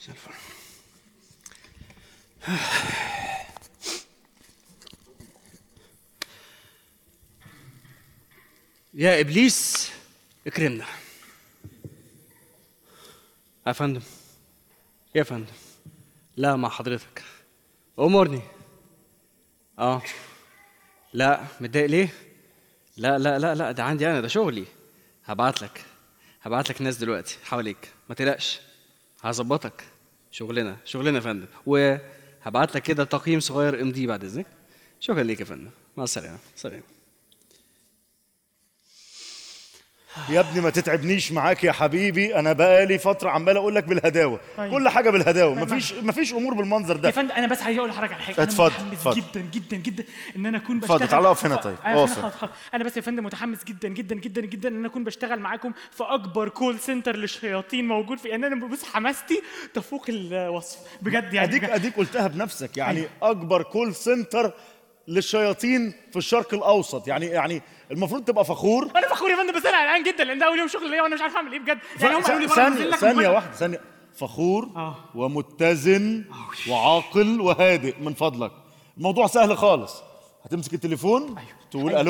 زي الفل يا ابليس اكرمنا يا فندم يا فندم لا مع حضرتك امرني اه لا متضايق ليه لا لا لا لا ده عندي انا ده شغلي هبعت لك هبعت لك ناس دلوقتي حواليك ما تقلقش هظبطك شغلنا شغلنا يا فندم وهبعت لك كده تقييم صغير امضيه بعد اذنك شكرا ليك يا فندم مع السلامه سلام يا ابني ما تتعبنيش معاك يا حبيبي انا بقالي فتره عمال اقول لك بالهداوه أيوة. كل حاجه بالهداوه مفيش مفيش امور بالمنظر يا ده فندم انا بس عايز اقول لحضرتك على حاجه انا اتفضل، متحمس اتفضل. جدا جدا جدا ان انا اكون اتفضل، بشتغل تعالى اقف هنا ف- طيب، انا اقف حاضر، هنا. حاضر. انا بس يا فندم متحمس جدا جدا جدا جدا ان انا اكون بشتغل معاكم في اكبر كول سنتر للشياطين موجود في ان انا بص حماستي تفوق الوصف بجد يعني اديك بجد. اديك قلتها بنفسك يعني اكبر كول سنتر للشياطين في الشرق الاوسط يعني يعني المفروض تبقى فخور انا فخور يا فندم بس انا قلقان جدا لان ده اول يوم شغل ليا وانا مش عارف اعمل ايه بجد يعني هم قالوا لي بره ننزل ثانيه لك ثانيه مفاجأة. واحده ثانيه فخور آه. ومتزن وعاقل وهادئ من فضلك الموضوع سهل خالص هتمسك التليفون تقول الو